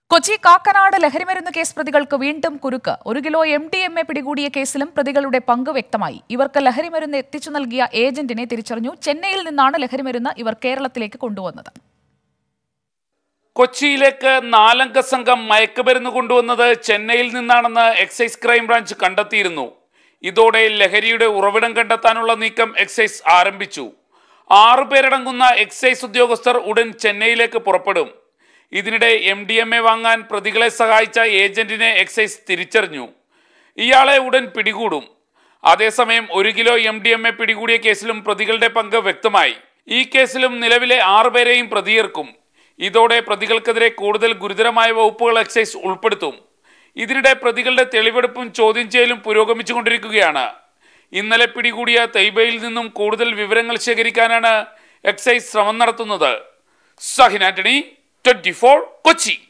കൊച്ചി കാക്കനാട് ലഹരിമരുന്ന് കേസ് പ്രതികൾക്ക് വീണ്ടും കുരുക്ക് ഒരു kilo M D M A പിടികൂടിയ കേസിലും പ്രതികളുടെ പങ്ക് വ്യക്തമായി ഇവർക്ക് ലഹരിമരുന്ന് എത്തിച്ചു നൽകിയ ഏജന്റിനെ തിരിച്ചറിഞ്ഞു ചെന്നൈയിൽ നിന്നാണ് ലഹരിമരുന്ന് ഇവർ കേരളത്തിലേക്ക് കൊണ്ടുവന്നത് കൊച്ചിയിലേക്ക് നാലംഗ സംഘം മയക്കുമരുന്ന് കൊണ്ടുവന്നത് ചെന്നൈയിൽ നിന്നാണെന്ന് എക്സൈസ് ക്രൈംബ്രാഞ്ച് കണ്ടെത്തിയിരുന്നു ഇതോടെ ലഹരിയുടെ ഉറവിടം കണ്ടെത്താനുള്ള നീക്കം എക്സൈസ് ആരംഭിച്ചു ആറു പേരടങ്ങുന്ന എക്സൈസ് ഉദ്യോഗസ്ഥർ ഉടൻ ചെന്നൈയിലേക്ക് പുറപ്പെടും ഇതിനിടെ എം ഡി എം എ വാങ്ങാൻ പ്രതികളെ സഹായിച്ച ഏജന്റിനെ എക്സൈസ് തിരിച്ചറിഞ്ഞു ഇയാളെ ഉടൻ പിടികൂടും അതേസമയം ഒരു kilo M D M A പിടികൂടിയ കേസിലും പ്രതികളുടെ പങ്ക് വ്യക്തമായി ഈ കേസിലും നിലവിലെ ആറുപേരെയും പ്രതിയേർക്കും ഇതോടെ പ്രതികൾക്കെതിരെ കൂടുതൽ ഗുരുതരമായ വകുപ്പുകൾ എക്സൈസ് ഉൾപ്പെടുത്തും ഇതിനിടെ പ്രതികളുടെ തെളിവെടുപ്പും ചോദ്യം ചെയ്യലും പുരോഗമിച്ചുകൊണ്ടിരിക്കുകയാണ് ഇന്നലെ പിടികൂടിയ തൈബയിൽ നിന്നും കൂടുതൽ വിവരങ്ങൾ ശേഖരിക്കാനാണ് എക്സൈസ് ശ്രമം നടത്തുന്നത് സഹിൻ ആന്റണി ട്വന്റി കൊച്ചി